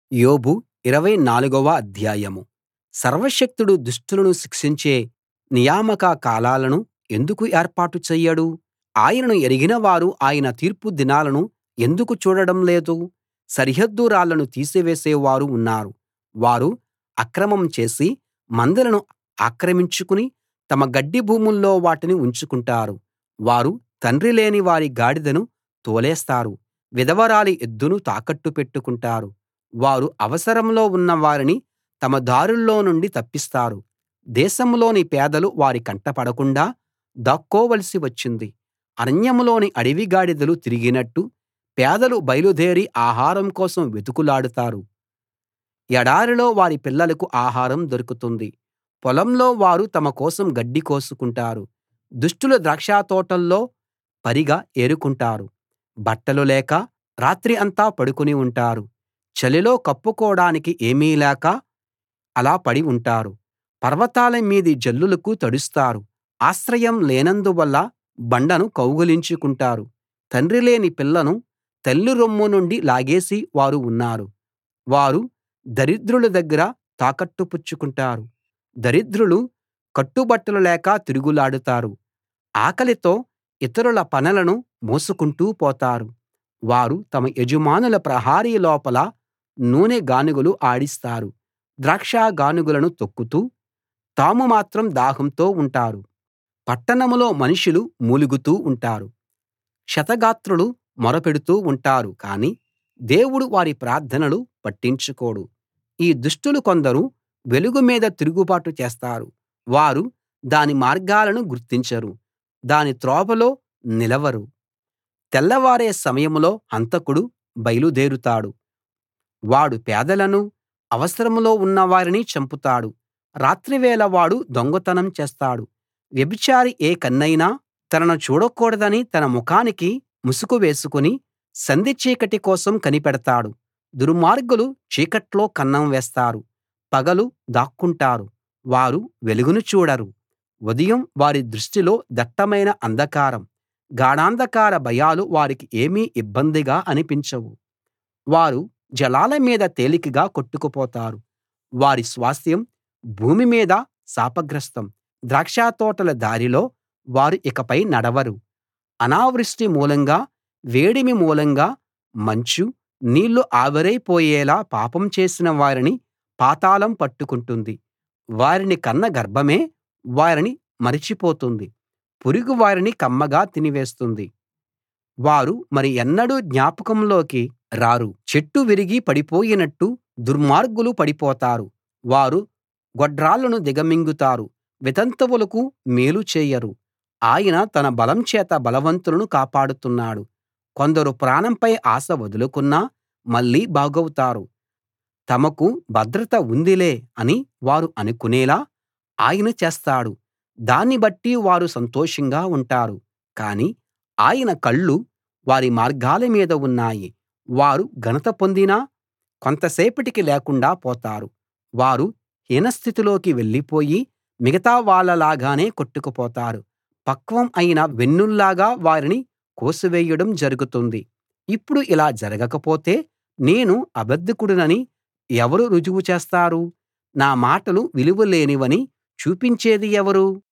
యోబు ఇరవై నాలుగవ అధ్యాయం సర్వశక్తుడు దుష్టులను శిక్షించే నియామక కాలాలను ఎందుకు ఏర్పాటు చెయ్యడు ఆయనను ఎరిగిన వారు ఆయన తీర్పు దినాలను ఎందుకు చూడడం లేదు సరిహద్దు రాళ్లను తీసివేసే వారు ఉన్నారు వారు అక్రమం చేసి మందలను ఆక్రమించుకుని తమ గడ్డి భూముల్లో వాటిని ఉంచుకుంటారు వారు తండ్రి లేని వారి గాడిదను తోలేస్తారు విధవరాలి ఎద్దును తాకట్టు పెట్టుకుంటారు వారు అవసరంలో ఉన్న వారిని తమ దారుల్లో నుండి తప్పిస్తారు దేశంలోని పేదలు వారి కంటపడకుండా దాక్కోవలసి వచ్చింది అరణ్యంలోని అడవి గాడిదలు తిరిగినట్టు పేదలు బయలుదేరి ఆహారం కోసం వెతుకులాడతారు ఎడారిలో వారి పిల్లలకు ఆహారం దొరుకుతుంది పొలంలో వారు తమ కోసం గడ్డి కోసుకుంటారు దుష్టులు ద్రాక్షతోటల్లో పరిగ ఏరుకుంటారు బట్టలు లేక రాత్రి అంతా పడుకుని ఉంటారు చలిలో కప్పుకోడానికి ఏమీ లేక అలా పడి ఉంటారు పర్వతాల మీది జల్లులకు తడుస్తారు ఆశ్రయం లేనందువల్ల బండను కౌగిలించుకుంటారు తండ్రి లేని పిల్లను తల్లి రొమ్ము నుండి లాగేసి వారు ఉన్నారు వారు దరిద్రుల దగ్గర తాకట్టు పుచ్చుకుంటారు దరిద్రులు కట్టుబట్టలు లేక తిరుగులాడుతారు ఆకలితో ఇతరుల పనలను మోసుకుంటూ పోతారు వారు తమ యజమానుల ప్రహరీ లోపల నూనె గానుగలు ఆడిస్తారు ద్రాక్ష గానుగలను తొక్కుతూ తాము మాత్రం దాహంతో ఉంటారు పట్టణంలో మనుషులు మూలుగుతూ ఉంటారు క్షతగాత్రులు మొరపెడుతూ ఉంటారు కానీ దేవుడు వారి ప్రార్థనలు పట్టించుకోడు ఈ దుష్టులు కొందరు వెలుగు మీద తిరుగుబాటు చేస్తారు వారు దాని మార్గాలను గుర్తించరు దాని త్రోవలో నిలవరు తెల్లవారే సమయంలో హంతకుడు బయలుదేరుతాడు వాడు పేదలను అవసరంలో ఉన్నవారిని చంపుతాడు రాత్రివేళ వాడు దొంగతనం చేస్తాడు వ్యభిచారి ఏ కన్నైనా తనను చూడకూడదని తన ముఖానికి ముసుకు వేసుకుని సంధి చీకటి కోసం కనిపెడతాడు దుర్మార్గులు చీకట్లో కన్నం వేస్తారు పగలు దాక్కుంటారు వారు వెలుగును చూడరు ఉదయం వారి దృష్టిలో దట్టమైన అంధకారం గాఢాంధకార భయాలు వారికి ఏమీ ఇబ్బందిగా అనిపించవు వారు జలాల మీద తేలికగా కొట్టుకుపోతారు వారి స్వాస్థ్యం భూమి మీద శాపగ్రస్తం ద్రాక్షతోటల దారిలో వారు ఇకపై నడవరు అనావృష్టి మూలంగా వేడిమి మూలంగా మంచు నీళ్లు ఆవిరైపోయేలా పాపం చేసిన వారిని పాతాళం పట్టుకుంటుంది వారిని కన్న గర్భమే వారిని మరిచిపోతుంది పురుగు వారిని కమ్మగా తినివేస్తుంది వారు మరి ఎన్నడూ జ్ఞాపకంలోకి రారు చెట్టు విరిగి పడిపోయినట్టు దుర్మార్గులు పడిపోతారు వారు గొడ్రాళ్ళను దిగమింగుతారు వితంతువులకు మేలు చేయరు ఆయన తన బలం చేత బలవంతులను కాపాడుతున్నాడు కొందరు ప్రాణంపై ఆశ వదులుకున్నా మళ్ళీ బాగవుతారు తమకు భద్రత ఉందిలే అని వారు అనుకునేలా ఆయన చేస్తాడు దాన్ని బట్టి వారు సంతోషంగా ఉంటారు కానీ ఆయన కళ్ళు వారి మార్గాల మీద ఉన్నాయి వారు ఘనత పొందినా కొంతసేపటికి లేకుండా పోతారు వారు హీనస్థితిలోకి వెళ్ళిపోయి మిగతా వాళ్ళలాగానే కొట్టుకుపోతారు పక్వం అయిన వెన్నుల్లాగా వారిని కోసివేయడం జరుగుతుంది ఇప్పుడు ఇలా జరగకపోతే నేను అబద్ధికుడినని ఎవరు రుజువు చేస్తారు నా మాటలు విలువ లేనివని చూపించేది ఎవరు